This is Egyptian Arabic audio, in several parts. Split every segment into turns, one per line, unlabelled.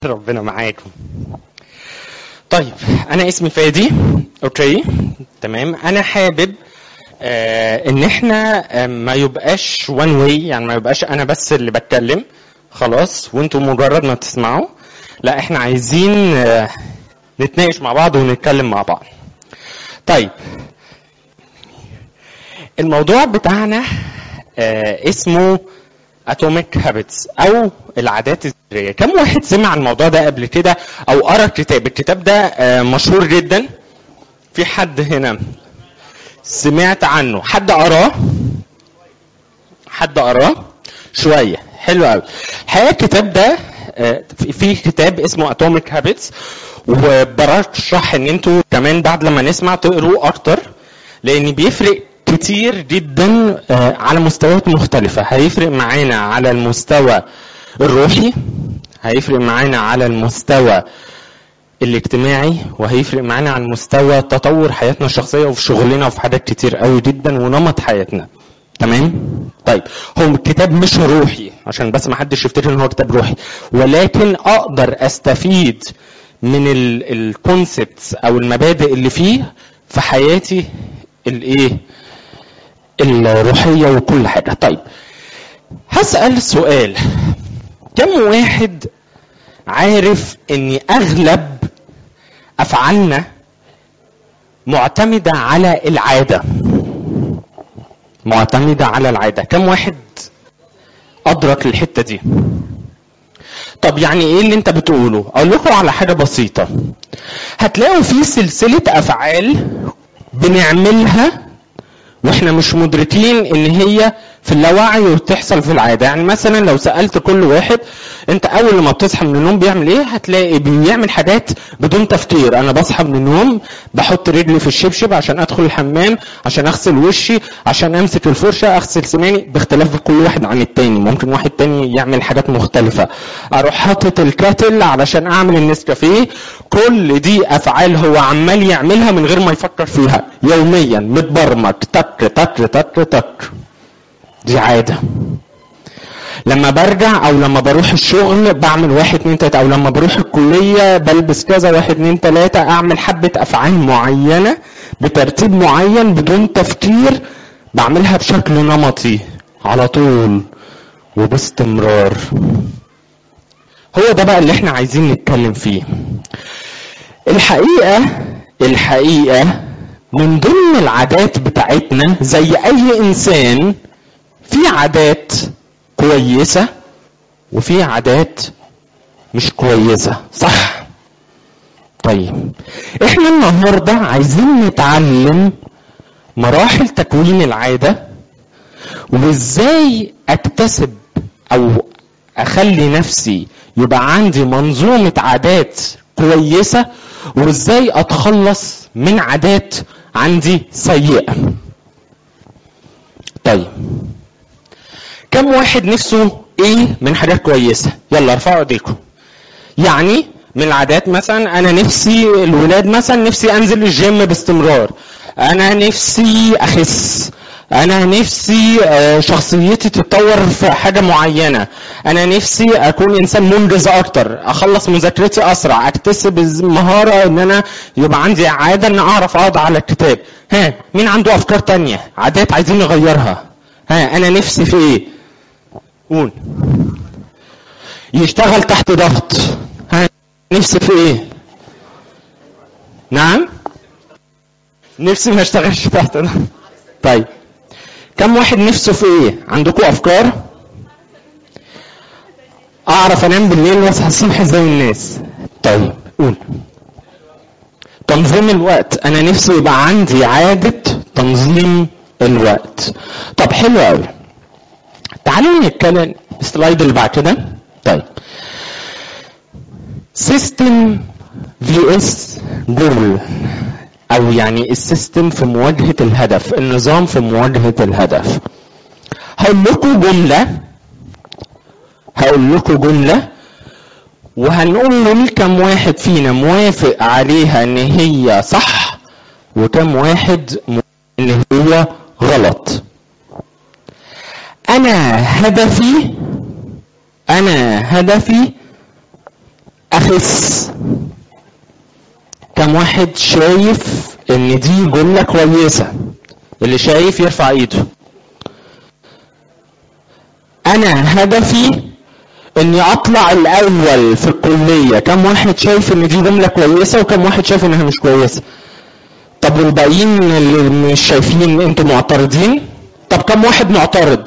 ربنا معاكم طيب انا اسمي فادي اوكي تمام انا حابب آه ان احنا آه ما يبقاش وان واي يعني ما يبقاش انا بس اللي بتكلم خلاص وانتوا مجرد ما تسمعوا لا احنا عايزين آه نتناقش مع بعض ونتكلم مع بعض طيب الموضوع بتاعنا آه اسمه اتوميك هابتس او العادات الذريه كم واحد سمع عن الموضوع ده قبل كده او قرا الكتاب الكتاب ده آه مشهور جدا في حد هنا سمعت عنه حد قراه حد قراه شويه حلو قوي الحقيقه الكتاب ده آه في كتاب اسمه اتوميك هابتس وبرشح ان انتوا كمان بعد لما نسمع تقروا اكتر لان بيفرق كتير جدا على مستويات مختلفة هيفرق معانا على المستوى الروحي هيفرق معانا على المستوى الاجتماعي وهيفرق معانا على مستوى تطور حياتنا الشخصية وفي شغلنا وفي حاجات كتير قوي جدا ونمط حياتنا تمام طيب هو الكتاب مش روحي عشان بس ما حدش يفتكر ان هو كتاب روحي ولكن اقدر استفيد من الكونسبتس او المبادئ اللي فيه في حياتي الايه الروحيه وكل حاجه طيب هسال سؤال كم واحد عارف ان اغلب افعالنا معتمده على العاده معتمده على العاده كم واحد ادرك الحته دي طب يعني ايه اللي انت بتقوله اقول لكم على حاجه بسيطه هتلاقوا في سلسله افعال بنعملها واحنا مش مدركين ان هي في اللاوعي وتحصل في العاده يعني مثلا لو سالت كل واحد انت اول ما بتصحى من النوم بيعمل ايه هتلاقي بيعمل حاجات بدون تفكير انا بصحى من النوم بحط رجلي في الشبشب عشان ادخل الحمام عشان اغسل وشي عشان امسك الفرشه اغسل سناني باختلاف كل واحد عن التاني ممكن واحد تاني يعمل حاجات مختلفه اروح حاطط الكاتل علشان اعمل النسكافيه كل دي افعال هو عمال يعملها من غير ما يفكر فيها يوميا متبرمج تك تك تك تك دي عادة لما برجع او لما بروح الشغل بعمل واحد اتنين تلاته او لما بروح الكلية بلبس كذا واحد اتنين تلاته اعمل حبة افعال معينة بترتيب معين بدون تفكير بعملها بشكل نمطي على طول وباستمرار هو ده بقى اللي احنا عايزين نتكلم فيه الحقيقة الحقيقة من ضمن العادات بتاعتنا زي اي انسان في عادات كويسة وفي عادات مش كويسة صح طيب احنا النهاردة عايزين نتعلم مراحل تكوين العادة وازاي اكتسب او اخلي نفسي يبقى عندي منظومة عادات كويسة وازاي اتخلص من عادات عندي سيئة طيب كم واحد نفسه ايه من حاجات كويسه يلا ارفعوا ايديكم يعني من العادات مثلا انا نفسي الولاد مثلا نفسي انزل الجيم باستمرار انا نفسي اخس انا نفسي شخصيتي تتطور في حاجة معينة انا نفسي اكون انسان منجز اكتر اخلص مذاكرتي اسرع اكتسب مهارة ان انا يبقى عندي عادة ان اعرف اقعد على الكتاب ها مين عنده افكار تانية عادات عايزين نغيرها ها انا نفسي في ايه قول يشتغل تحت ضغط ها نفسي في ايه نعم نفسي ما اشتغلش تحت ضغط طيب كم واحد نفسه في ايه عندكم افكار اعرف انام بالليل واصحى الصبح زي الناس طيب قول تنظيم الوقت انا نفسي يبقى عندي عاده تنظيم الوقت طب حلو قوي تعالوا نتكلم السلايد اللي بعد كده طيب سيستم في اس جول او يعني السيستم في مواجهه الهدف النظام في مواجهه الهدف هقول لكم جمله هقول لكم جمله وهنقول كم واحد فينا موافق عليها ان هي صح وكم واحد ان هي غلط انا هدفي انا هدفي اخس كم واحد شايف ان دي جملة كويسة اللي شايف يرفع ايده انا هدفي اني اطلع الاول في الكلية كم واحد شايف ان دي جملة كويسة وكم واحد شايف انها مش كويسة طب والباقيين اللي مش شايفين انتوا معترضين طب كم واحد معترض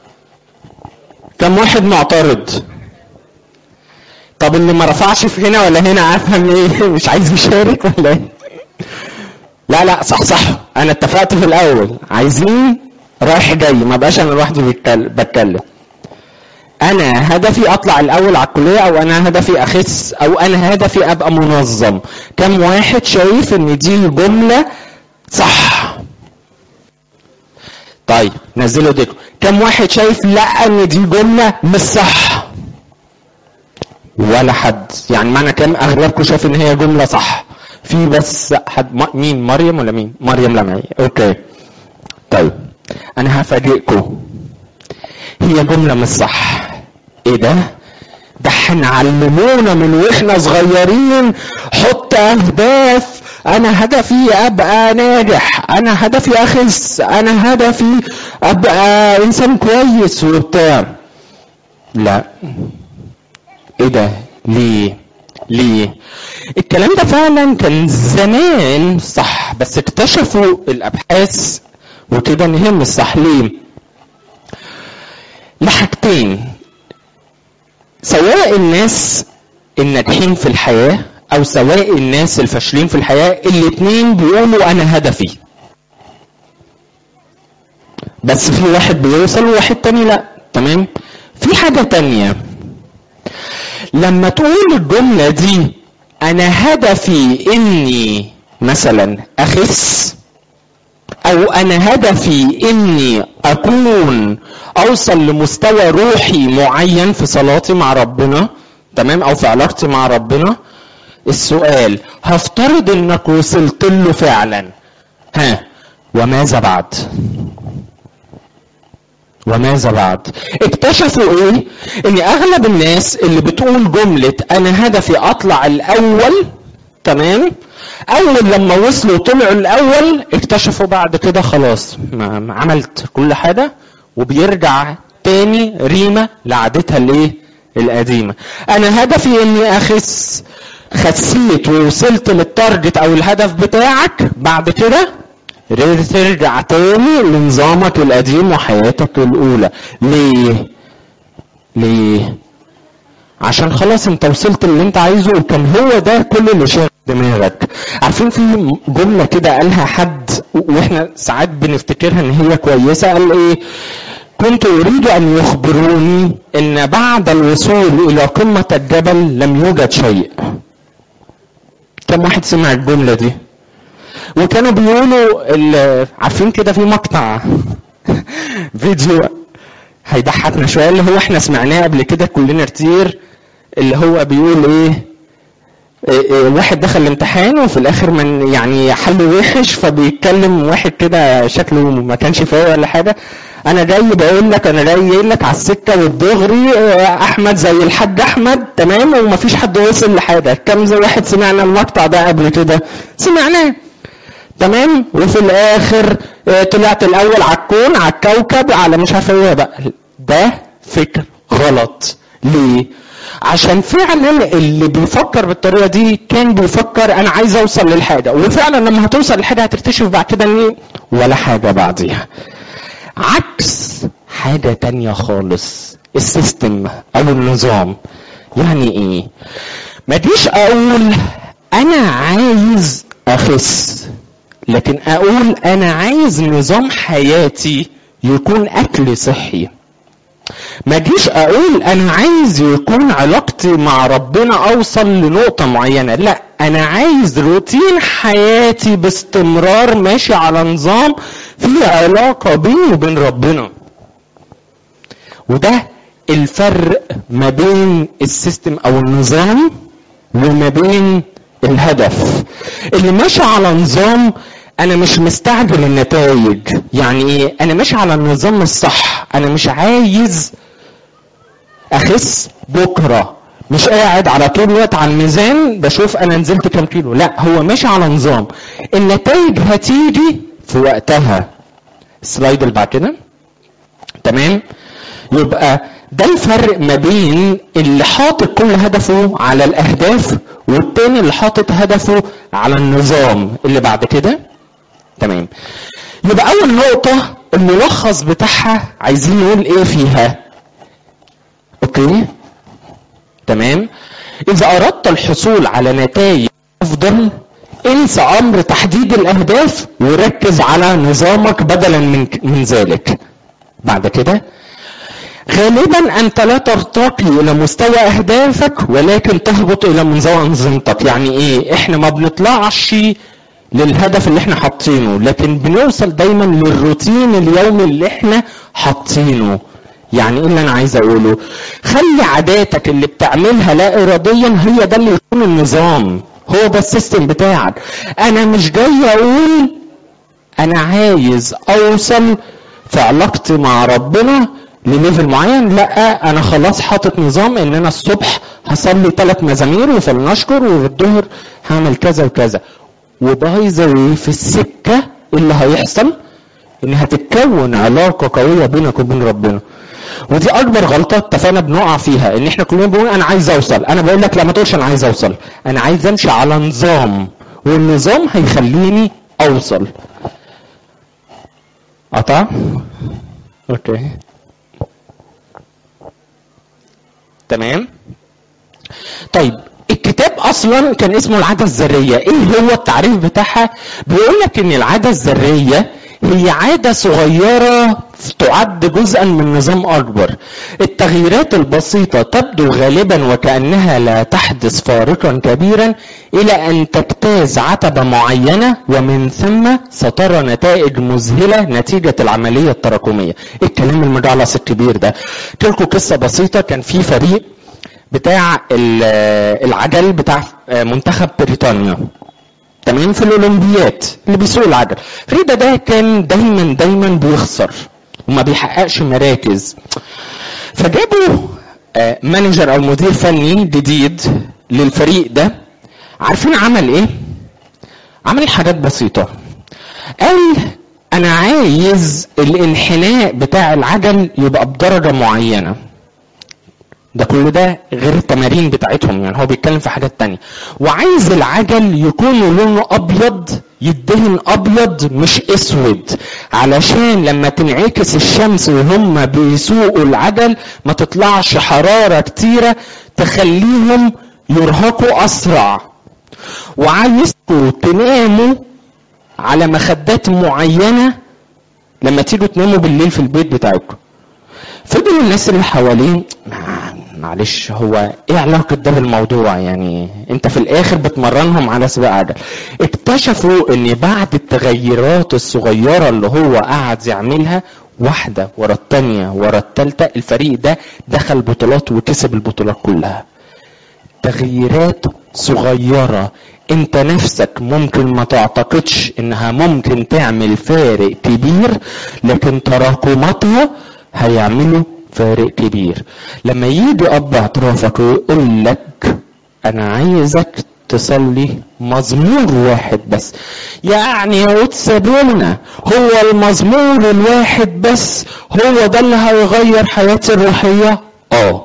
كم واحد معترض طب اللي ما رفعش في هنا ولا هنا افهم ايه مش عايز يشارك ولا ايه لا لا صح صح انا اتفقت في الاول عايزين رايح جاي ما بقاش انا لوحدي بتكلم انا هدفي اطلع الاول على الكليه او انا هدفي اخس او انا هدفي ابقى منظم كم واحد شايف ان دي الجمله صح طيب نزلوا ايديكم كم واحد شايف لا ان دي جمله مش صح ولا حد يعني معنى كام اغلبكم شايف ان هي جمله صح في بس حد مين مريم ولا مين مريم لمعي اوكي طيب انا هفاجئكم هي جمله مش صح ايه ده ده احنا علمونا من واحنا صغيرين حط اهداف انا هدفي ابقى ناجح انا هدفي اخس انا هدفي ابقى انسان كويس وبتاع لا ايه ده ليه ليه الكلام ده فعلا كان زمان صح بس اكتشفوا الابحاث وكده ان هي مش صح ليه لحاجتين سواء الناس الناجحين في الحياة أو سواء الناس الفاشلين في الحياة الاتنين بيقولوا أنا هدفي بس في واحد بيوصل وواحد تاني لا تمام في حاجة تانية لما تقول الجملة دي أنا هدفي إني مثلا أخس او انا هدفي اني اكون اوصل لمستوى روحي معين في صلاتي مع ربنا تمام او في علاقتي مع ربنا السؤال هفترض انك وصلت له فعلا ها وماذا بعد وماذا بعد اكتشفوا ايه ان اغلب الناس اللي بتقول جملة انا هدفي اطلع الاول تمام اول لما وصلوا طلعوا الاول اكتشفوا بعد كده خلاص ما عملت كل حاجه وبيرجع تاني ريمه لعادتها الايه القديمه انا هدفي اني اخس خسيت ووصلت للتارجت او الهدف بتاعك بعد كده ترجع تاني لنظامك القديم وحياتك الاولى ليه ليه عشان خلاص انت وصلت اللي انت عايزه وكان هو ده كل اللي شاغل دماغك عارفين في جمله كده قالها حد واحنا ساعات بنفتكرها ان هي كويسه قال ايه كنت اريد ان يخبروني ان بعد الوصول الى قمه الجبل لم يوجد شيء كم واحد سمع الجمله دي وكانوا بيقولوا عارفين كده في مقطع فيديو هيضحكنا شويه اللي هو احنا سمعناه قبل كده كلنا كتير اللي هو بيقول ايه, إيه, إيه واحد دخل الامتحان وفي الاخر من يعني حله وحش فبيتكلم واحد كده شكله ما كانش فايق ولا حاجه انا جاي بقول لك انا جاي لك على السكه والدغري احمد زي الحاج احمد تمام ومفيش حد وصل لحاجه كم زي واحد سمعنا المقطع ده قبل كده سمعناه تمام وفي الاخر طلعت الاول على الكون على الكوكب على مش عارف ايه بقى ده فكر غلط ليه عشان فعلا اللي بيفكر بالطريقه دي كان بيفكر انا عايز اوصل للحاجه وفعلا لما هتوصل للحاجه هتكتشف بعد كده ان ولا حاجه بعديها عكس حاجه تانية خالص السيستم او النظام يعني ايه ما جيش اقول انا عايز اخس لكن اقول انا عايز نظام حياتي يكون اكل صحي ما جيش اقول انا عايز يكون علاقتي مع ربنا اوصل لنقطه معينه لا انا عايز روتين حياتي باستمرار ماشي على نظام فيه علاقه بيني وبين ربنا وده الفرق ما بين السيستم او النظام وما بين الهدف اللي ماشي على نظام انا مش مستعجل النتائج يعني ايه انا ماشي على النظام الصح انا مش عايز اخس بكره مش قاعد على طول الوقت على الميزان بشوف انا نزلت كام كيلو لا هو ماشي على نظام النتائج هتيجي في وقتها السلايد اللي بعد كده تمام يبقى ده الفرق ما بين اللي حاطط كل هدفه على الاهداف والتاني اللي حاطط هدفه على النظام اللي بعد كده تمام يبقى اول نقطة الملخص بتاعها عايزين نقول ايه فيها اوكي تمام اذا اردت الحصول على نتائج افضل انسى امر تحديد الاهداف وركز على نظامك بدلا من من ذلك بعد كده غالبا انت لا ترتقي الى مستوى اهدافك ولكن تهبط الى مستوى انظمتك يعني ايه احنا ما بنطلعش للهدف اللي احنا حاطينه لكن بنوصل دايما للروتين اليومي اللي احنا حاطينه يعني ايه اللي انا عايز اقوله خلي عاداتك اللي بتعملها لا اراديا هي ده اللي يكون النظام هو ده السيستم بتاعك انا مش جاي اقول انا عايز اوصل في علاقتي مع ربنا لليفل معين لا انا خلاص حاطط نظام ان انا الصبح هصلي ثلاث مزامير وفلنشكر وفي الظهر هعمل كذا وكذا وباي ذا واي في السكه اللي هيحصل ان هتتكون علاقه قويه بينك وبين ربنا ودي اكبر غلطه اتفقنا بنقع فيها ان احنا كلنا بنقول انا عايز اوصل انا بقول لك لا ما تقولش انا عايز اوصل انا عايز امشي على نظام والنظام هيخليني اوصل قطع اوكي تمام طيب الكتاب اصلا كان اسمه العاده الذريه ايه هو التعريف بتاعها بيقول لك ان العاده الذريه هي عادة صغيرة تعد جزءا من نظام أكبر التغييرات البسيطة تبدو غالبا وكأنها لا تحدث فارقا كبيرا إلى أن تجتاز عتبة معينة ومن ثم سترى نتائج مذهلة نتيجة العملية التراكمية الكلام المجعلص الكبير ده تلكوا قصة بسيطة كان في فريق بتاع العجل بتاع منتخب بريطانيا تمام في الاولمبيات اللي بيسوق العجل فريده ده كان دايما دايما بيخسر وما بيحققش مراكز فجابوا مانجر او مدير فني جديد للفريق ده عارفين عمل ايه عمل حاجات بسيطه قال انا عايز الانحناء بتاع العجل يبقى بدرجه معينه ده كل ده غير التمارين بتاعتهم يعني هو بيتكلم في حاجات تانية وعايز العجل يكون لونه ابيض يدهن ابيض مش اسود علشان لما تنعكس الشمس وهم بيسوقوا العجل ما تطلعش حرارة كتيرة تخليهم يرهقوا اسرع وعايزكم تناموا على مخدات معينة لما تيجوا تناموا بالليل في البيت بتاعكم فضلوا الناس اللي حواليه معلش هو ايه علاقة ده بالموضوع يعني انت في الاخر بتمرنهم على سباق عجل اكتشفوا ان بعد التغيرات الصغيرة اللي هو قعد يعملها واحدة ورا التانية ورا التالتة الفريق ده دخل بطولات وكسب البطولات كلها تغييرات صغيرة انت نفسك ممكن ما تعتقدش انها ممكن تعمل فارق كبير لكن تراكماتها هيعملوا فارق كبير لما يجي اب اعترافك ويقول لك انا عايزك تصلي مزمور واحد بس يعني يا سابونا هو المزمور الواحد بس هو ده اللي هيغير حياتي الروحية اه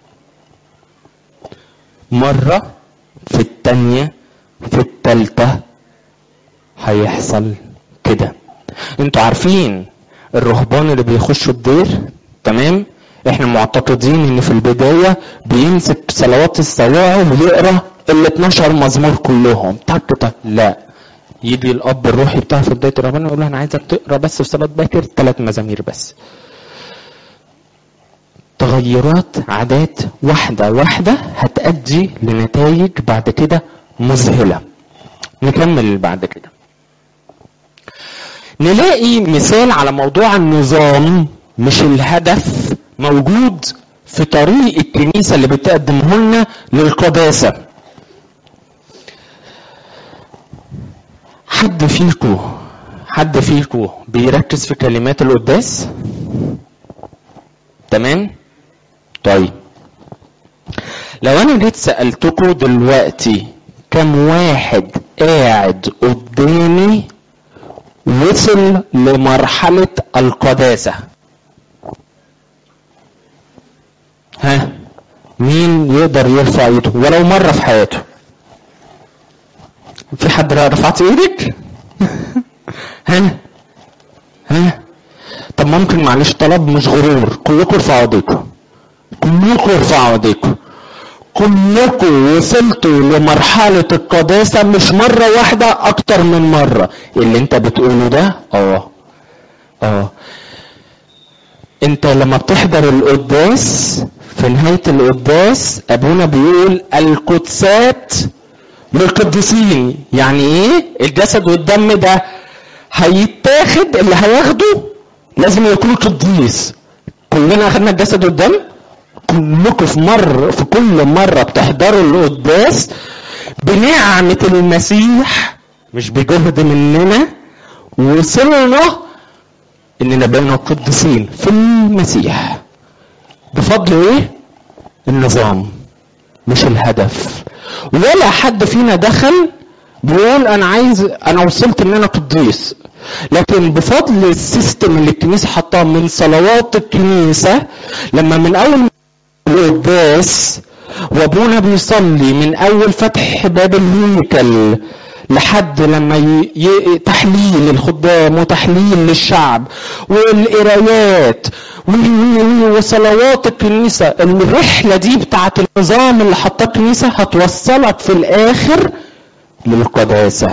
مرة في التانية في التالتة هيحصل كده انتوا عارفين الرهبان اللي بيخشوا الدير تمام احنا معتقدين ان في البداية بيمسك صلوات السواعي ويقرا ال 12 مزمور كلهم تك تك لا يجي الاب الروحي بتاعه في بدايه رمضان يقول له انا عايزك تقرا بس في صلاه باكر ثلاث مزامير بس تغيرات عادات واحده واحده هتؤدي لنتائج بعد كده مذهله نكمل اللي بعد كده نلاقي مثال على موضوع النظام مش الهدف موجود في طريق الكنيسه اللي بتقدمه لنا للقداسه حد فيكو حد فيكو بيركز في كلمات القداس تمام طيب لو انا جيت سالتكم دلوقتي كم واحد قاعد قدامي وصل لمرحله القداسه ها مين يقدر يرفع ايده ولو مره في حياته في حد رفعت ايدك ها ها طب ممكن معلش طلب مش غرور كلكم ارفعوا ايديكم كلكم ارفعوا ايديكم كلكم وصلتوا لمرحلة القداسة مش مرة واحدة أكتر من مرة اللي أنت بتقوله ده اه اه أنت لما بتحضر القداس في نهاية القداس أبونا بيقول القدسات للقديسين يعني إيه الجسد والدم ده هيتاخد اللي هياخده لازم يكون قديس كلنا اخدنا الجسد والدم كلكم في مرة في كل مرة بتحضروا القداس بنعمة المسيح مش بجهد مننا وصلنا اننا بقينا قديسين في المسيح بفضل ايه؟ النظام مش الهدف ولا حد فينا دخل بيقول انا عايز انا وصلت ان انا قديس لكن بفضل السيستم اللي الكنيسه حطاه من صلوات الكنيسه لما من اول القداس وابونا بيصلي من اول فتح باب الهيكل لحد لما ي... ي... تحليل الخدام وتحليل للشعب والقرايات و... وصلوات الكنيسه الرحله دي بتاعت النظام اللي حطاه الكنيسه هتوصلك في الاخر للقداسه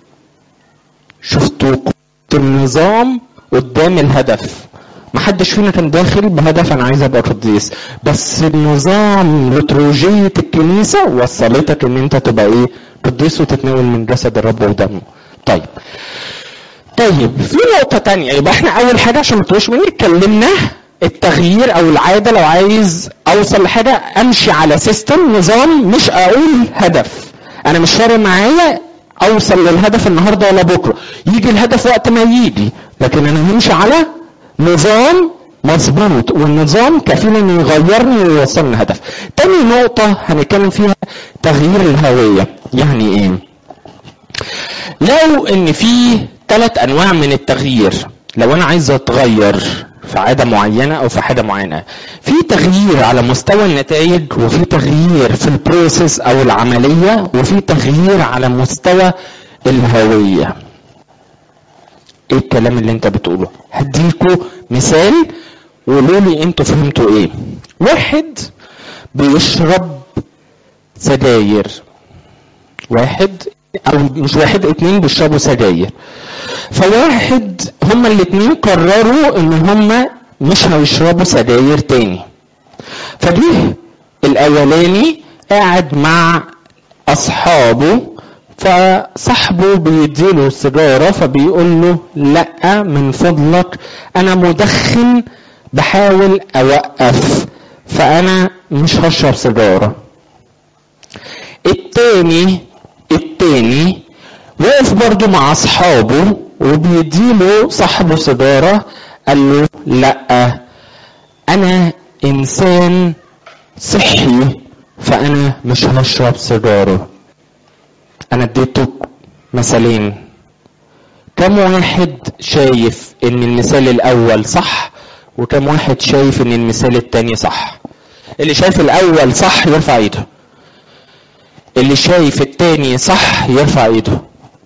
شفتوا النظام قدام الهدف محدش فينا كان داخل بهدف انا عايز ابقى قديس بس النظام لتروجية الكنيسة وصلتك ان انت تبقى ايه قديس وتتناول من جسد الرب ودمه طيب طيب في نقطة تانية يبقى احنا اول حاجة عشان ما تقولوش مني اتكلمنا التغيير او العادة لو عايز اوصل لحاجة امشي على سيستم نظام مش اقول هدف انا مش فارق معايا اوصل للهدف النهارده ولا بكره يجي الهدف وقت ما يجي لكن انا همشي على نظام مظبوط والنظام كفيل انه يغيرني ويوصلني هدف تاني نقطة هنتكلم فيها تغيير الهوية يعني ايه لو ان في ثلاث انواع من التغيير لو انا عايز اتغير في عادة معينة او في حاجة معينة في تغيير على مستوى النتائج وفي تغيير في البروسيس او العملية وفي تغيير على مستوى الهوية ايه الكلام اللي انت بتقوله هديكوا مثال وقولوا لي انتوا فهمتوا ايه واحد بيشرب سجاير واحد او مش واحد اتنين بيشربوا سجاير فواحد هما الاتنين قرروا ان هما مش هيشربوا سجاير تاني فجه الاولاني قاعد مع اصحابه فصاحبه بيديله سيجارة فبيقول له لا من فضلك انا مدخن بحاول اوقف فانا مش هشرب سيجارة التاني التاني وقف برضه مع اصحابه وبيديله صاحبه سيجارة قال له لا انا انسان صحي فانا مش هشرب سيجاره انا اديته مثالين كم واحد شايف ان المثال الاول صح وكم واحد شايف ان المثال التاني صح اللي شايف الاول صح يرفع ايده اللي شايف التاني صح يرفع ايده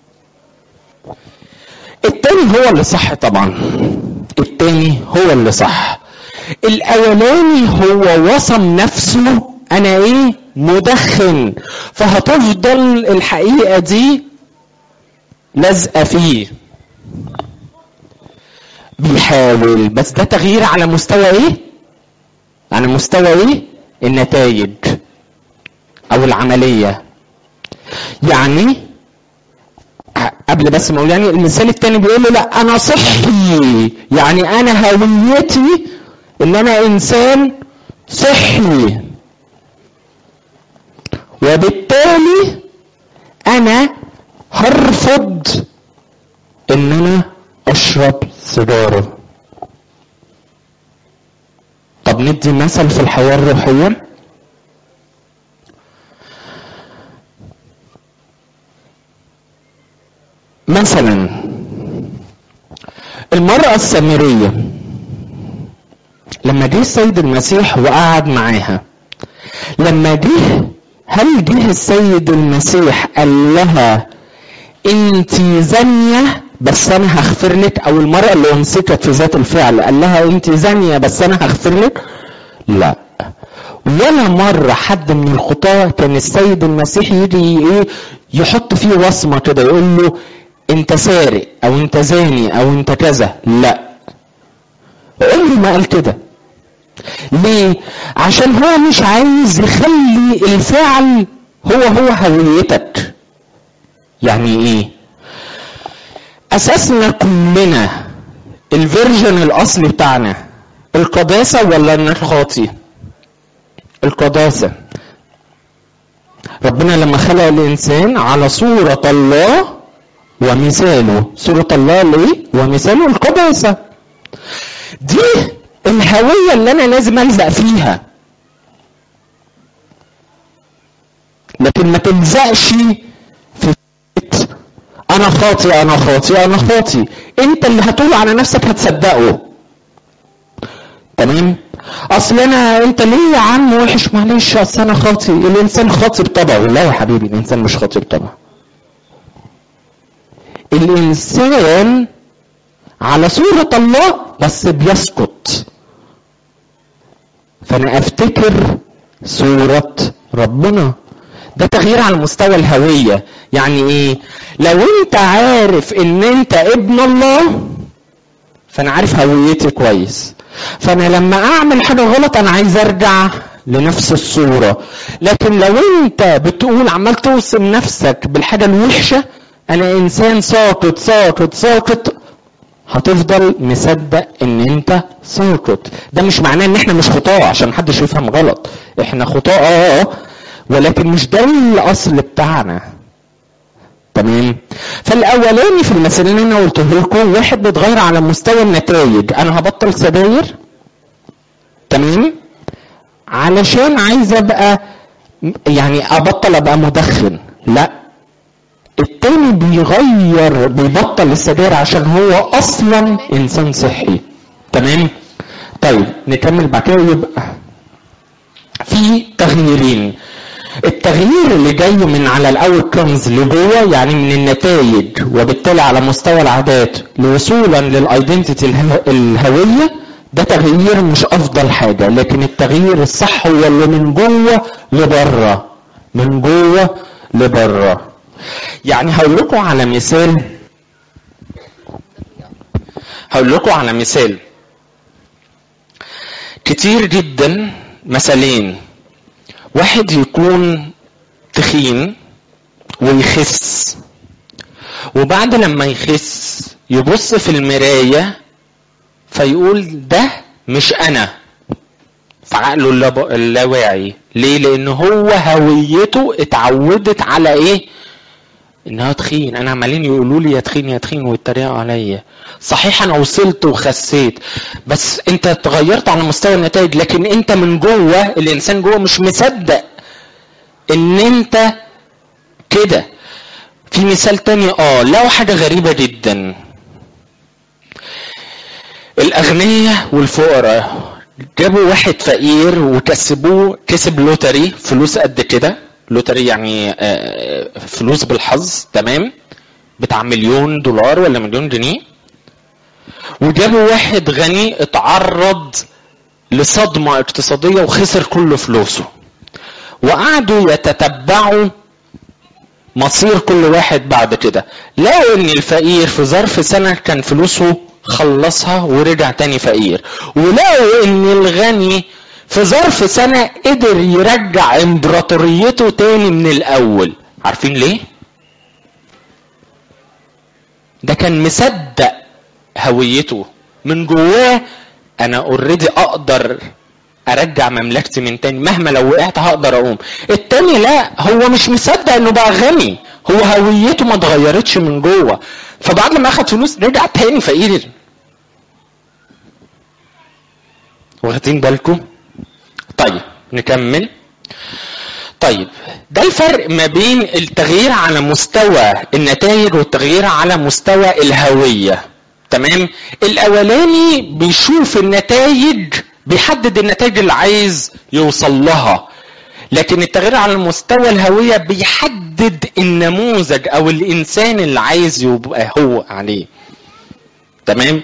التاني هو اللي صح طبعا التاني هو اللي صح الاولاني هو وصم نفسه انا ايه مدخن فهتفضل الحقيقه دي لازقه فيه بيحاول بس ده تغيير على مستوى ايه على مستوى ايه النتائج او العمليه يعني قبل بس ما اقول يعني المثال الثاني بيقول له لا انا صحي يعني انا هويتي ان انا انسان صحي وبالتالي انا هرفض ان انا اشرب سيجاره طب ندي مثل في الحياه الروحيه مثلا المرأة السامرية لما جه السيد المسيح وقعد معاها لما جه هل جه السيد المسيح قال لها انت زانية بس انا هغفر لك او المرأة اللي امسكت في ذات الفعل قال لها انت زانية بس انا هغفر لك لا ولا مرة حد من الخطاة كان السيد المسيح يجي ايه يحط فيه وصمة كده يقول له انت سارق او انت زاني او انت كذا لا عمره ما قال كده ليه عشان هو مش عايز يخلي الفعل هو هو هويتك يعني ايه اساسنا كلنا الفيرجن الاصلي بتاعنا القداسه ولا انك خاطي القداسه ربنا لما خلق الانسان على صوره الله ومثاله صوره الله ليه ومثاله القداسه دي الهويه اللي انا لازم الزق فيها لكن ما تلزقش في انا خاطي انا خاطي انا خاطي انت اللي هتقول على نفسك هتصدقه تمام اصل انا انت ليه يا عم وحش معلش اصل انا خاطي الانسان خاطي بطبعه لا يا حبيبي الانسان مش خاطي بطبعه الانسان على صورة الله بس بيسقط فانا افتكر صورة ربنا ده تغيير على مستوى الهوية يعني ايه لو انت عارف ان انت ابن الله فانا عارف هويتي كويس فانا لما اعمل حاجة غلط انا عايز ارجع لنفس الصورة لكن لو انت بتقول عمال توصم نفسك بالحاجة الوحشة انا انسان ساقط ساقط ساقط هتفضل مصدق ان انت ساقط ده مش معناه ان احنا مش خطاة عشان محدش يفهم غلط احنا خطاة اه ولكن مش ده الاصل بتاعنا تمام فالاولاني في المثال اللي انا قلته لكم واحد بيتغير على مستوى النتائج انا هبطل سجاير تمام علشان عايز ابقى يعني ابطل ابقى مدخن لا التاني بيغير بيبطل السجاير عشان هو اصلا انسان صحي تمام طيب نكمل بعد كده يبقى في تغييرين التغيير اللي جاي من على الاول كمز لجوه يعني من النتائج وبالتالي على مستوى العادات لوصولا للايدنتيتي الهويه ده تغيير مش افضل حاجه لكن التغيير الصح هو اللي من جوه لبره من جوه لبره يعني هقول لكم على مثال هقول لكم على مثال كتير جدا مثالين واحد يكون تخين ويخس وبعد لما يخس يبص في المراية فيقول ده مش أنا في عقله اللاواعي ليه؟ لأن هو هويته اتعودت على إيه؟ انها تخين انا عمالين يقولوا لي يا تخين يا تخين ويتريقوا عليا صحيح انا وصلت وخسيت بس انت اتغيرت على مستوى النتائج لكن انت من جوه الانسان جوه مش مصدق ان انت كده في مثال تاني اه لو حاجة غريبة جدا الاغنياء والفقراء جابوا واحد فقير وكسبوه كسب لوتري فلوس قد كده لوتري يعني فلوس بالحظ تمام بتاع مليون دولار ولا مليون جنيه وجابوا واحد غني اتعرض لصدمة اقتصادية وخسر كل فلوسه وقعدوا يتتبعوا مصير كل واحد بعد كده لقوا ان الفقير في ظرف سنة كان فلوسه خلصها ورجع تاني فقير ولقوا ان الغني في ظرف سنة قدر يرجع امبراطوريته تاني من الأول عارفين ليه؟ ده كان مصدق هويته من جواه أنا اوريدي أقدر أرجع مملكتي من تاني مهما لو وقعت هقدر أقوم التاني لا هو مش مصدق إنه بقى غني هو هويته ما اتغيرتش من جوه فبعد ما أخد فلوس رجع تاني فقير واخدين بالكم؟ طيب نكمل طيب ده الفرق ما بين التغيير على مستوى النتائج والتغيير على مستوى الهوية تمام الاولاني بيشوف النتائج بيحدد النتائج اللي عايز يوصل لها لكن التغيير على مستوى الهوية بيحدد النموذج او الانسان اللي عايز يبقى هو عليه تمام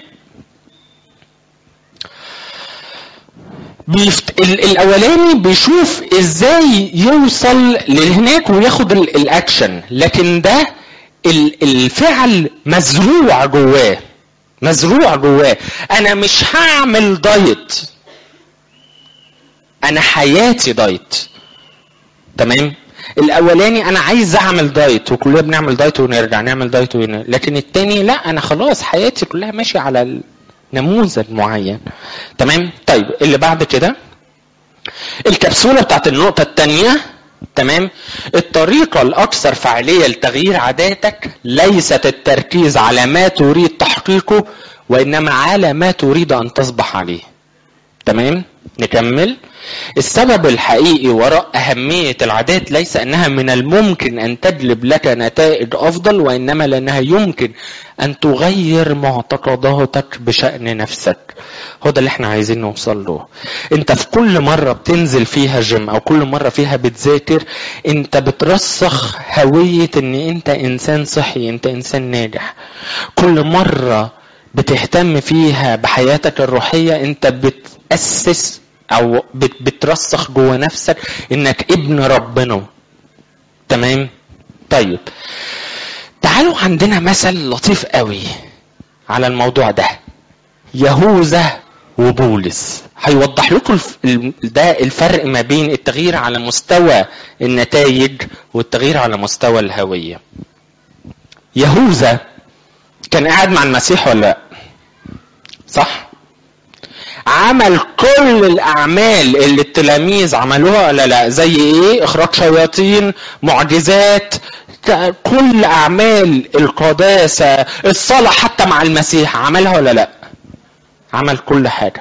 بيفت... ال- الاولاني بيشوف ازاي يوصل لهناك وياخد ال- الاكشن لكن ده ال- الفعل مزروع جواه مزروع جواه انا مش هعمل دايت انا حياتي دايت تمام الاولاني انا عايز اعمل دايت وكلنا بنعمل دايت ونرجع نعمل دايت ونرجع. لكن التاني لا انا خلاص حياتي كلها ماشيه على نموذج معين تمام طيب اللي بعد كده الكبسوله بتاعت النقطه الثانيه تمام الطريقة الأكثر فعالية لتغيير عاداتك ليست التركيز على ما تريد تحقيقه وإنما على ما تريد أن تصبح عليه تمام نكمل السبب الحقيقي وراء أهمية العادات ليس أنها من الممكن أن تجلب لك نتائج أفضل وإنما لأنها يمكن أن تغير معتقداتك بشأن نفسك هو ده اللي احنا عايزين نوصل له انت في كل مرة بتنزل فيها جيم او كل مرة فيها بتذاكر انت بترسخ هوية ان انت انسان صحي انت انسان ناجح كل مرة بتهتم فيها بحياتك الروحية انت بتأسس او بت- بترسخ جوه نفسك انك ابن ربنا تمام طيب تعالوا عندنا مثل لطيف قوي على الموضوع ده يهوذا وبولس هيوضح لكم الف- ال- ده الفرق ما بين التغيير على مستوى النتائج والتغيير على مستوى الهوية يهوذا كان قاعد مع المسيح ولا لا صح عمل كل الاعمال اللي التلاميذ عملوها ولا لا زي ايه اخراج شياطين معجزات ك- كل اعمال القداسه الصلاه حتى مع المسيح عملها ولا لا عمل كل حاجه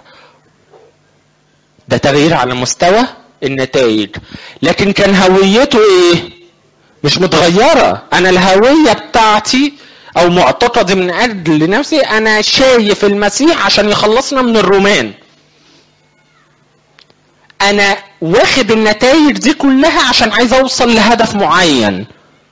ده تغيير على مستوى النتائج لكن كان هويته ايه مش متغيره انا الهويه بتاعتي او معتقدي من اجل نفسي انا شايف المسيح عشان يخلصنا من الرومان انا واخد النتائج دي كلها عشان عايز اوصل لهدف معين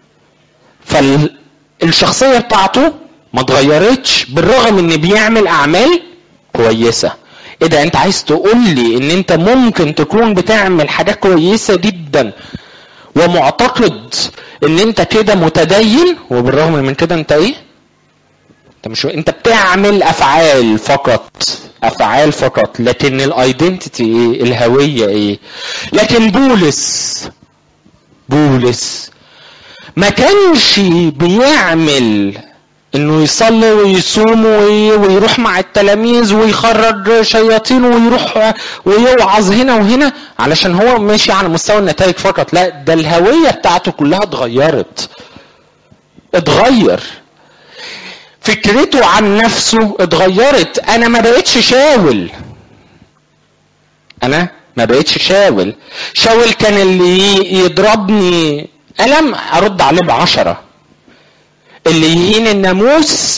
فالشخصيه بتاعته ما اتغيرتش بالرغم ان بيعمل اعمال كويسه ايه ده انت عايز تقول لي ان انت ممكن تكون بتعمل حاجات كويسه جدا ومعتقد ان انت كده متدين وبالرغم من كده انت ايه انت مش انت بتعمل افعال فقط افعال فقط لكن الايدنتيتي ايه الهويه ايه لكن بولس بولس ما كانش بيعمل انه يصلي ويصوم وي- ويروح مع التلاميذ ويخرج شياطين ويروح ويوعظ هنا وهنا علشان هو ماشي على مستوى النتائج فقط لا ده الهويه بتاعته كلها اتغيرت اتغير فكرته عن نفسه اتغيرت انا ما بقتش شاول انا ما بقتش شاول شاول كان اللي يضربني قلم ارد عليه بعشرة اللي يهين الناموس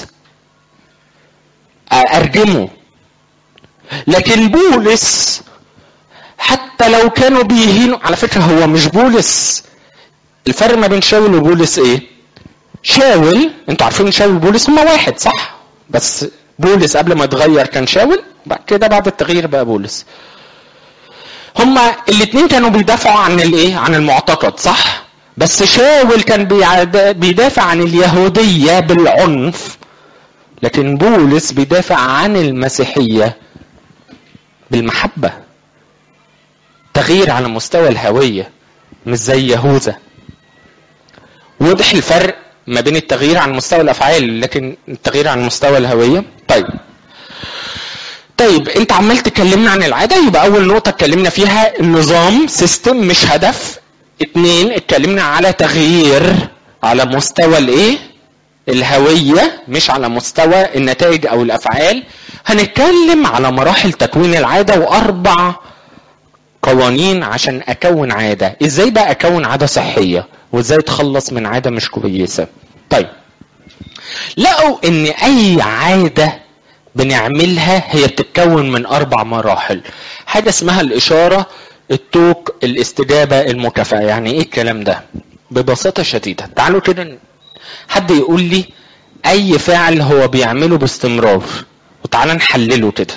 ارجمه لكن بولس حتى لو كانوا بيهينوا على فكرة هو مش بولس الفرق ما بين شاول وبولس ايه شاول انتوا عارفين شاول وبولس هما واحد صح بس بولس قبل ما يتغير كان شاول بعد كده بعد التغيير بقى بولس هما الاثنين كانوا بيدافعوا عن الايه عن المعتقد صح بس شاول كان بيعد- بيدافع عن اليهودية بالعنف لكن بولس بيدافع عن المسيحية بالمحبة تغيير على مستوى الهوية مش زي يهوذا واضح الفرق ما بين التغيير عن مستوى الافعال لكن التغيير عن مستوى الهويه طيب طيب انت عمال تكلمنا عن العاده يبقى اول نقطه اتكلمنا فيها النظام سيستم مش هدف اتنين اتكلمنا على تغيير على مستوى الايه الهويه مش على مستوى النتائج او الافعال هنتكلم على مراحل تكوين العاده واربع قوانين عشان اكون عاده ازاي بقى اكون عاده صحيه وازاي اتخلص من عاده مش كويسه طيب لقوا ان اي عاده بنعملها هي بتتكون من اربع مراحل حاجه اسمها الاشاره التوك الاستجابه المكافاه يعني ايه الكلام ده ببساطه شديده تعالوا كده حد يقول لي اي فعل هو بيعمله باستمرار وتعالى نحلله كده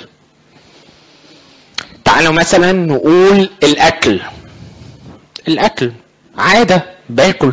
تعالوا مثلا نقول الاكل الاكل عاده باكل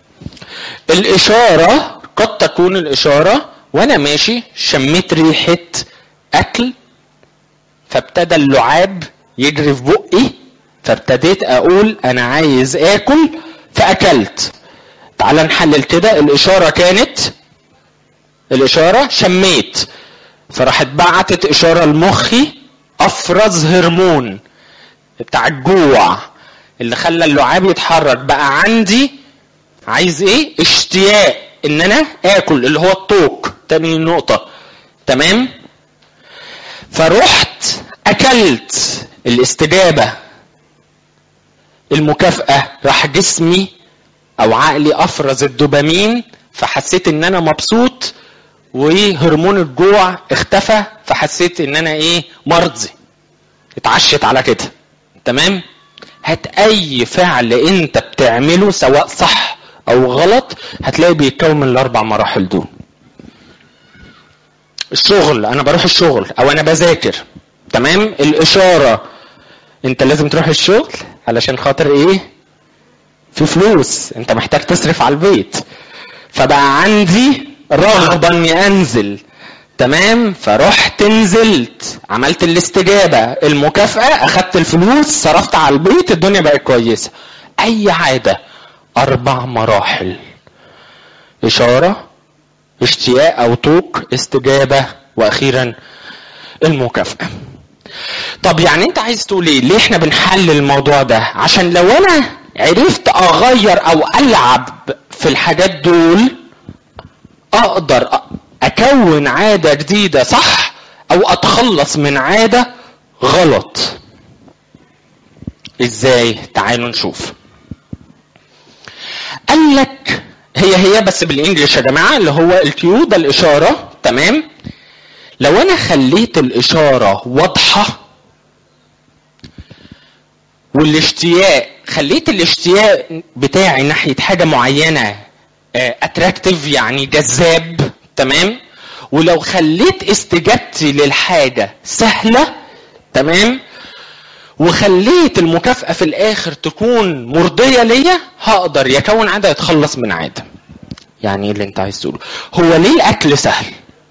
الاشاره قد تكون الاشاره وانا ماشي شميت ريحه اكل فابتدى اللعاب يجري في بقي فابتديت اقول انا عايز اكل فاكلت تعال نحلل كده الاشاره كانت الاشاره شميت فراحت بعتت اشاره لمخي افرز هرمون بتاع الجوع اللي خلى اللعاب يتحرك بقى عندي عايز ايه اشتياق ان انا اكل اللي هو الطوق تاني نقطه تمام فرحت اكلت الاستجابه المكافاه راح جسمي او عقلي افرز الدوبامين فحسيت ان انا مبسوط وهرمون الجوع اختفى فحسيت ان انا ايه مرضي اتعشت على كده تمام هات اي فعل انت بتعمله سواء صح او غلط هتلاقي بيتكون من الاربع مراحل دول الشغل انا بروح الشغل او انا بذاكر تمام الاشاره انت لازم تروح الشغل علشان خاطر ايه في فلوس انت محتاج تصرف على البيت فبقى عندي رغبه اني انزل تمام فرحت نزلت عملت الاستجابه المكافاه اخدت الفلوس صرفت على البيت الدنيا بقت كويسه اي عاده اربع مراحل اشاره اشتياق او طوق استجابه واخيرا المكافاه طب يعني انت عايز تقول ايه ليه احنا بنحلل الموضوع ده عشان لو انا عرفت اغير او العب في الحاجات دول اقدر اكون عاده جديده صح او اتخلص من عاده غلط ازاي تعالوا نشوف قال لك هي هي بس بالانجلش يا جماعه اللي هو الكيو ده الاشاره تمام لو انا خليت الاشاره واضحه والاشتياق خليت الاشتياق بتاعي ناحيه حاجه معينه اتراكتيف يعني جذاب تمام ولو خليت استجابتي للحاجه سهله تمام وخليت المكافاه في الاخر تكون مرضيه ليا هقدر يكون عاده يتخلص من عاده يعني ايه اللي انت عايز تقوله هو ليه الاكل سهل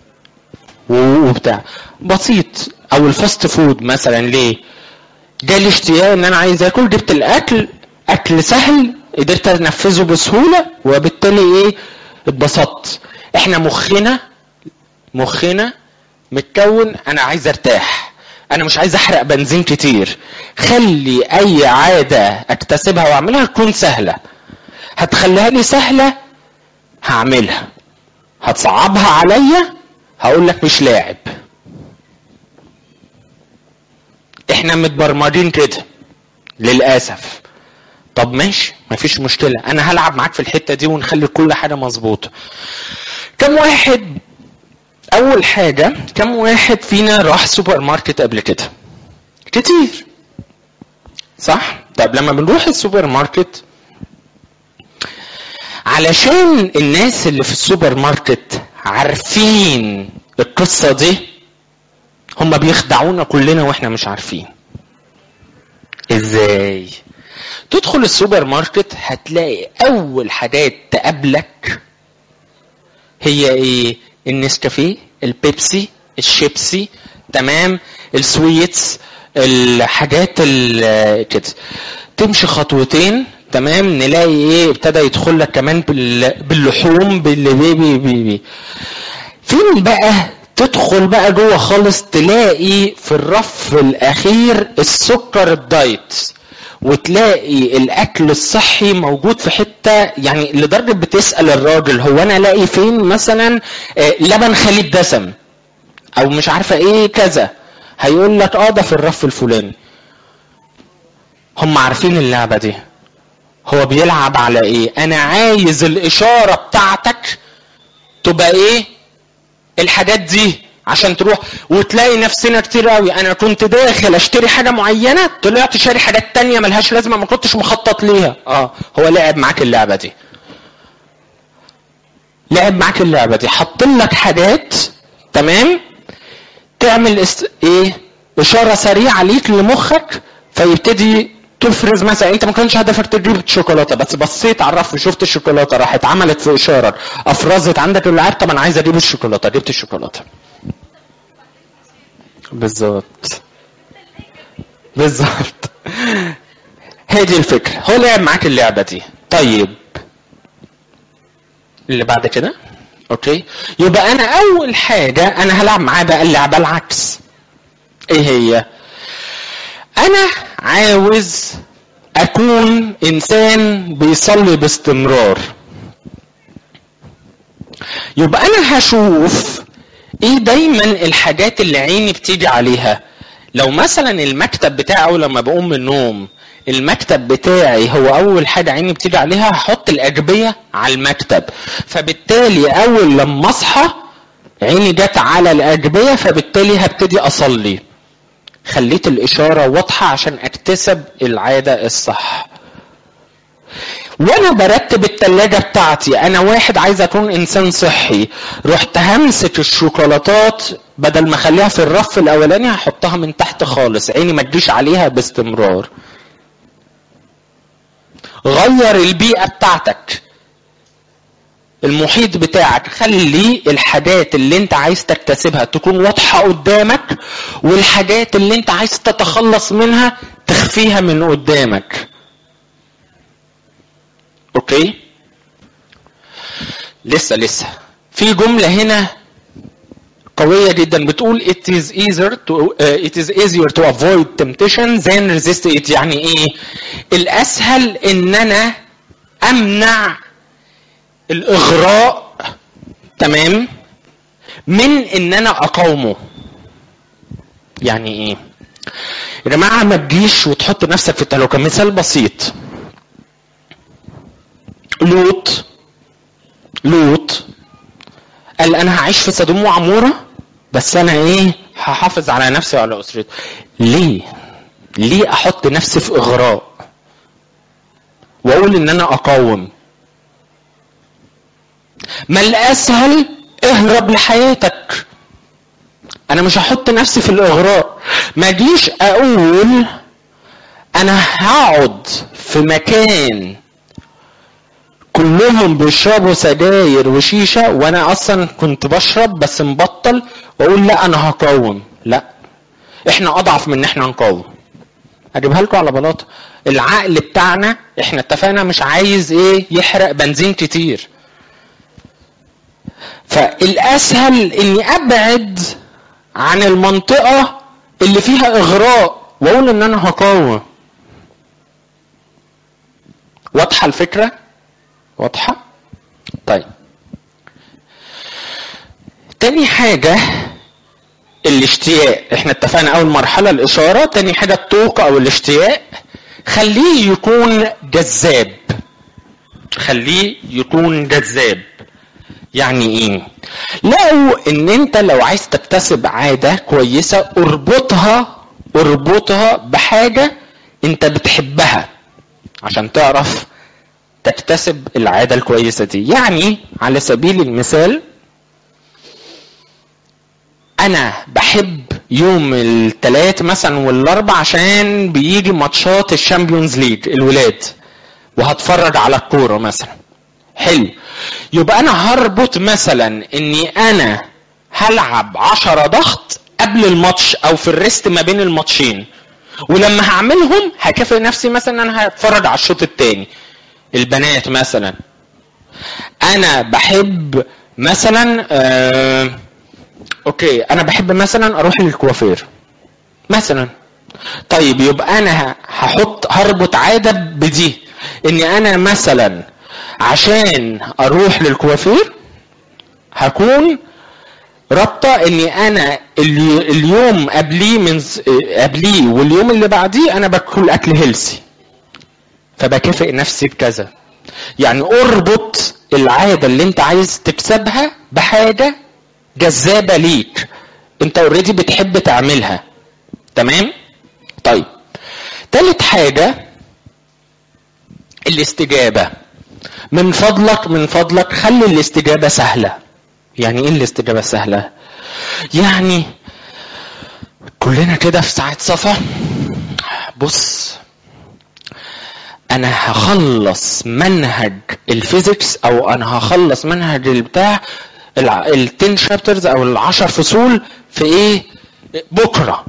وبتاع بسيط او الفاست فود مثلا ليه جالي اشتياق ان انا عايز اكل جبت الاكل اكل سهل قدرت انفذه بسهوله وبالتالي ايه اتبسطت احنا مخنا مخنا متكون انا عايز ارتاح انا مش عايز احرق بنزين كتير خلي اي عاده اكتسبها واعملها تكون سهله هتخليها لي سهله هعملها هتصعبها عليا هقول لك مش لاعب احنا متبرمجين كده للاسف طب ماشي مفيش مشكلة أنا هلعب معاك في الحتة دي ونخلي كل حاجة مظبوطة. كم واحد أول حاجة كم واحد فينا راح سوبر ماركت قبل كده؟ كتير. صح؟ طب لما بنروح السوبر ماركت علشان الناس اللي في السوبر ماركت عارفين القصة دي هم بيخدعونا كلنا واحنا مش عارفين. ازاي؟ تدخل السوبر ماركت هتلاقي اول حاجات تقابلك هي ايه النسكافيه البيبسي الشيبسي تمام السويتس الحاجات كده تمشي خطوتين تمام نلاقي ايه ابتدى يدخل لك كمان باللحوم بالبي بي بي بي فين بقى تدخل بقى جوه خالص تلاقي في الرف الاخير السكر الدايت وتلاقي الاكل الصحي موجود في حته يعني لدرجه بتسال الراجل هو انا الاقي فين مثلا لبن خالي الدسم او مش عارفه ايه كذا هيقول لك اه ده في الرف الفلاني هم عارفين اللعبه دي هو بيلعب على ايه انا عايز الاشاره بتاعتك تبقى ايه الحاجات دي عشان تروح وتلاقي نفسنا كتير قوي انا كنت داخل اشتري حاجه معينه طلعت شاري حاجات تانية ملهاش لازمه ما كنتش مخطط ليها اه هو لعب معاك اللعبه دي لعب معاك اللعبه دي حط لك حاجات تمام تعمل است... ايه اشاره سريعه ليك لمخك فيبتدي تفرز مثلا انت ما كانش هدفك تجيب شوكولاته بس بصيت على الرف وشفت الشوكولاته راحت عملت في اشاره افرزت عندك اللعاب طب انا عايز اجيب الشوكولاته جبت الشوكولاته بالظبط بالظبط هي دي الفكره هو لعب معاك اللعبه دي طيب اللي بعد كده اوكي يبقى انا اول حاجه انا هلعب معاه بقى اللعبه العكس ايه هي انا عاوز اكون انسان بيصلي باستمرار يبقى انا هشوف ايه دايما الحاجات اللي عيني بتيجي عليها لو مثلا المكتب بتاعي اول لما بقوم من النوم المكتب بتاعي هو اول حاجه عيني بتيجي عليها هحط الاجبيه على المكتب فبالتالي اول لما اصحى عيني جت على الاجبيه فبالتالي هبتدي اصلي خليت الاشاره واضحه عشان اكتسب العاده الصح وانا برتب التلاجة بتاعتي انا واحد عايز اكون انسان صحي رحت همسك الشوكولاتات بدل ما اخليها في الرف الاولاني هحطها من تحت خالص عيني ما تجيش عليها باستمرار غير البيئة بتاعتك المحيط بتاعك خلي الحاجات اللي انت عايز تكتسبها تكون واضحة قدامك والحاجات اللي انت عايز تتخلص منها تخفيها من قدامك اوكي لسه لسه في جملة هنا قوية جدا بتقول it is easier to uh, it is easier to avoid temptation than resist it يعني ايه الاسهل ان انا امنع الاغراء تمام من ان انا اقاومه يعني ايه يا جماعه ما تجيش وتحط نفسك في التهلكه مثال بسيط لوط لوط قال انا هعيش في سدوم وعموره بس انا ايه هحافظ على نفسي وعلى اسرتي ليه ليه احط نفسي في اغراء واقول ان انا اقاوم ما الاسهل اهرب لحياتك انا مش هحط نفسي في الاغراء ما جيش اقول انا هقعد في مكان كلهم بيشربوا سجاير وشيشة وانا اصلا كنت بشرب بس مبطل واقول لا انا هقاوم لا احنا اضعف من ان احنا نقاوم اجيبها لكم على بلاطه العقل بتاعنا احنا اتفقنا مش عايز ايه يحرق بنزين كتير فالاسهل اني ابعد عن المنطقه اللي فيها اغراء واقول ان انا هقاوم واضحه الفكره واضحه طيب تاني حاجه الاشتياق احنا اتفقنا اول مرحله الاشاره تاني حاجه الطوق او الاشتياق خليه يكون جذاب خليه يكون جذاب يعني ايه لقوا ان انت لو عايز تكتسب عادة كويسة اربطها اربطها بحاجة انت بتحبها عشان تعرف تكتسب العادة الكويسة دي يعني على سبيل المثال انا بحب يوم الثلاث مثلا والاربع عشان بيجي ماتشات الشامبيونز ليج الولاد وهتفرج على الكوره مثلا حلو يبقى انا هربط مثلا اني انا هلعب عشرة ضغط قبل الماتش او في الريست ما بين الماتشين ولما هعملهم هكافئ نفسي مثلا انا هتفرج على الشوط الثاني البنات مثلا انا بحب مثلا آه اوكي انا بحب مثلا اروح للكوافير مثلا طيب يبقى انا هحط هربط عاده بدي اني انا مثلا عشان اروح للكوافير هكون رابطه اني انا اليوم قبليه من قبليه واليوم اللي بعديه انا باكل اكل هيلسي فبكافئ نفسي بكذا يعني اربط العاده اللي انت عايز تكسبها بحاجه جذابه ليك انت اوريدي بتحب تعملها تمام طيب تالت حاجه الاستجابه من فضلك من فضلك خلي الاستجابه سهله يعني ايه الاستجابه سهله يعني كلنا كده في ساعه صفا بص انا هخلص منهج الفيزيكس او انا هخلص منهج البتاع ال 10 شابترز او ال 10 فصول في ايه بكره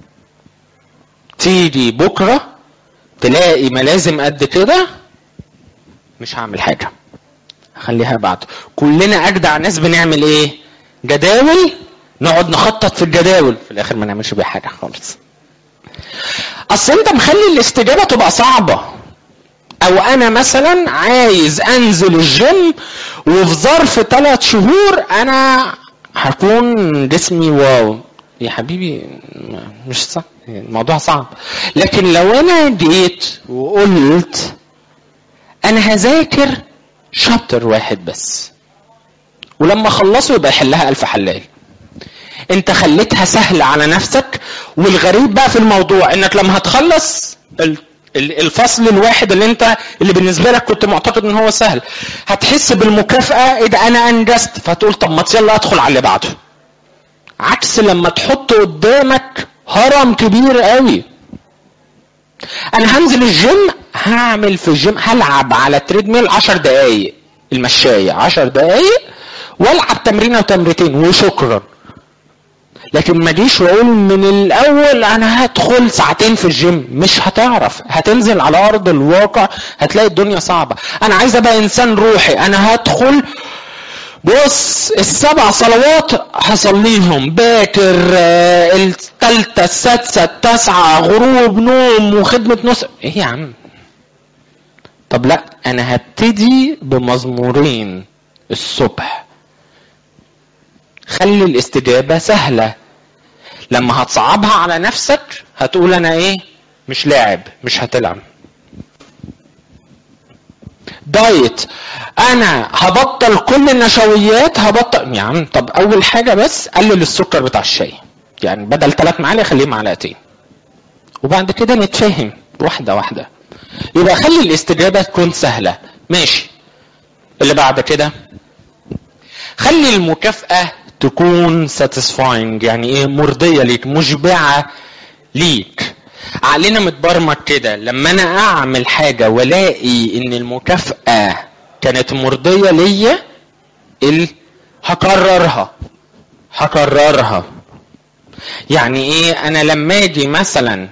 تيجي بكره تلاقي ملازم قد كده مش هعمل حاجه هخليها بعد كلنا اجدع ناس بنعمل ايه جداول نقعد نخطط في الجداول في الاخر ما نعملش بيها حاجه خالص اصل انت مخلي الاستجابه تبقى صعبه او انا مثلا عايز انزل الجيم وفي ظرف ثلاث شهور انا هكون جسمي واو يا حبيبي مش صح الموضوع صعب لكن لو انا جيت وقلت انا هذاكر شابتر واحد بس ولما اخلصه يبقى يحلها الف حلال انت خليتها سهله على نفسك والغريب بقى في الموضوع انك لما هتخلص الفصل الواحد اللي انت اللي بالنسبه لك كنت معتقد ان هو سهل هتحس بالمكافاه ايه ده انا انجزت فتقول طب ما يلا ادخل على اللي بعده عكس لما تحط قدامك هرم كبير قوي انا هنزل الجيم هعمل في الجيم هلعب على تريد ميل 10 دقايق المشاية 10 دقايق والعب تمرينه وتمرتين وشكرا لكن ما جيش واقول من الاول انا هدخل ساعتين في الجيم مش هتعرف هتنزل على ارض الواقع هتلاقي الدنيا صعبه انا عايز ابقى انسان روحي انا هدخل بص السبع صلوات هصليهم باكر الثالثة السادسة التاسعة غروب نوم وخدمة نص ايه يا عم طب لا انا هبتدي بمزمورين الصبح خلي الاستجابة سهلة لما هتصعبها على نفسك هتقول انا ايه مش لاعب مش هتلعب دايت انا هبطل كل النشويات هبطل يا عم طب اول حاجه بس قلل السكر بتاع الشاي يعني بدل ثلاث معالق خليه معلقتين وبعد كده نتفاهم واحده واحده يبقى خلي الاستجابه تكون سهله ماشي اللي بعد كده خلي المكافاه تكون ساتيسفاينج يعني ايه مرضيه ليك مشبعه ليك عقلنا متبرمج كده لما انا اعمل حاجه والاقي ان المكافاه كانت مرضيه ليا ال... هكررها هكررها يعني ايه انا لما اجي مثلا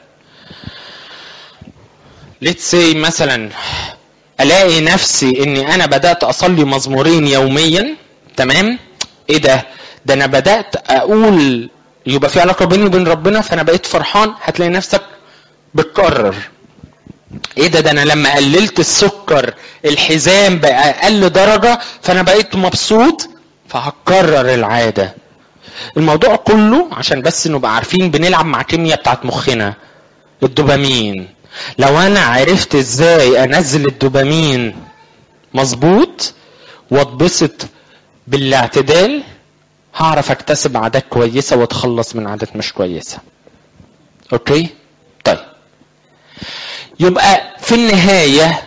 let's say مثلا الاقي نفسي اني انا بدات اصلي مزمورين يوميا تمام ايه ده ده انا بدات اقول يبقى في علاقه بيني وبين ربنا فانا بقيت فرحان هتلاقي نفسك بتكرر ايه ده ده انا لما قللت السكر الحزام بقى اقل درجه فانا بقيت مبسوط فهكرر العاده الموضوع كله عشان بس نبقى عارفين بنلعب مع كيمياء بتاعت مخنا الدوبامين لو انا عرفت ازاي انزل الدوبامين مظبوط واتبسط بالاعتدال هعرف اكتسب عادات كويسه واتخلص من عادات مش كويسه اوكي طيب يبقى في النهايه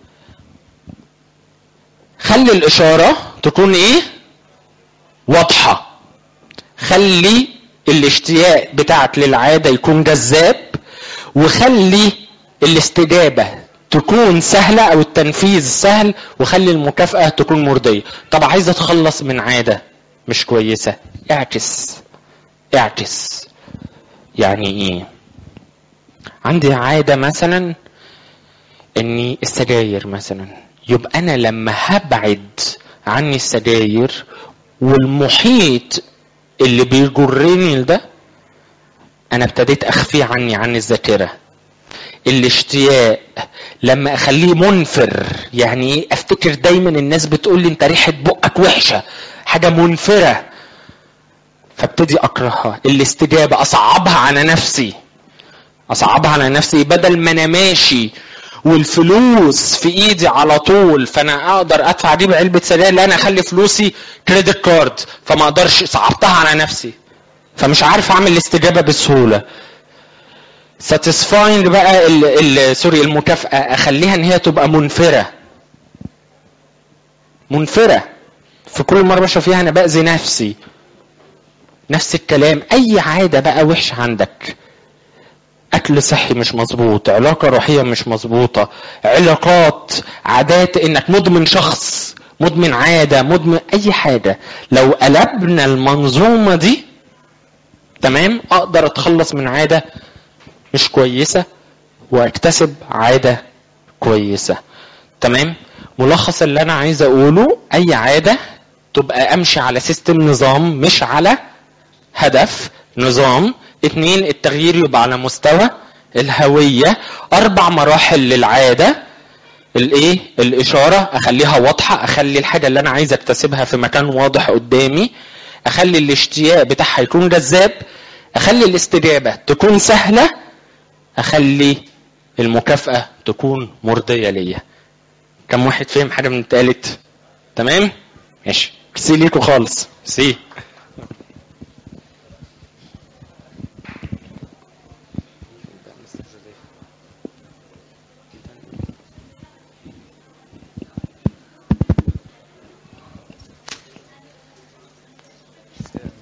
خلي الاشاره تكون ايه واضحه خلي الاشتياق بتاعك للعاده يكون جذاب وخلي الاستجابه تكون سهله او التنفيذ سهل وخلي المكافاه تكون مرضيه طب عايز اتخلص من عاده مش كويسه اعكس اعكس يعني ايه عندي عاده مثلا اني السجاير مثلا يبقى انا لما هبعد عني السجاير والمحيط اللي بيجرني لده انا ابتديت اخفيه عني عن الذاكره الاشتياق لما اخليه منفر يعني ايه افتكر دايما الناس بتقول لي انت ريحه بقك وحشه حاجه منفره فابتدي اكرهها الاستجابه اصعبها على نفسي اصعبها على نفسي بدل ما انا ماشي والفلوس في ايدي على طول فانا اقدر ادفع دي بعلبه سجاير لا انا اخلي فلوسي كريدت كارد فما اقدرش صعبتها على نفسي فمش عارف اعمل الاستجابه بسهوله ساتيسفاينج بقى ال ال سوري المكافاه اخليها ان هي تبقى منفره منفره في كل مره بشرب فيها انا باذي نفسي نفس الكلام اي عاده بقى وحش عندك اكل صحي مش مظبوط علاقه روحيه مش مظبوطه علاقات عادات انك مدمن شخص مدمن عاده مدمن اي حاجه لو قلبنا المنظومه دي تمام اقدر اتخلص من عاده مش كويسه واكتسب عاده كويسه تمام ملخص اللي انا عايز اقوله اي عاده تبقى امشي على سيستم نظام مش على هدف نظام اتنين التغيير يبقى على مستوى الهوية أربع مراحل للعادة الإيه؟ الإشارة أخليها واضحة أخلي الحاجة اللي أنا عايز أكتسبها في مكان واضح قدامي أخلي الاشتياق بتاعها يكون جذاب أخلي الاستجابة تكون سهلة أخلي المكافأة تكون مرضية ليا كم واحد فهم حاجة من اتقالت تمام ماشي سي ليكوا خالص سي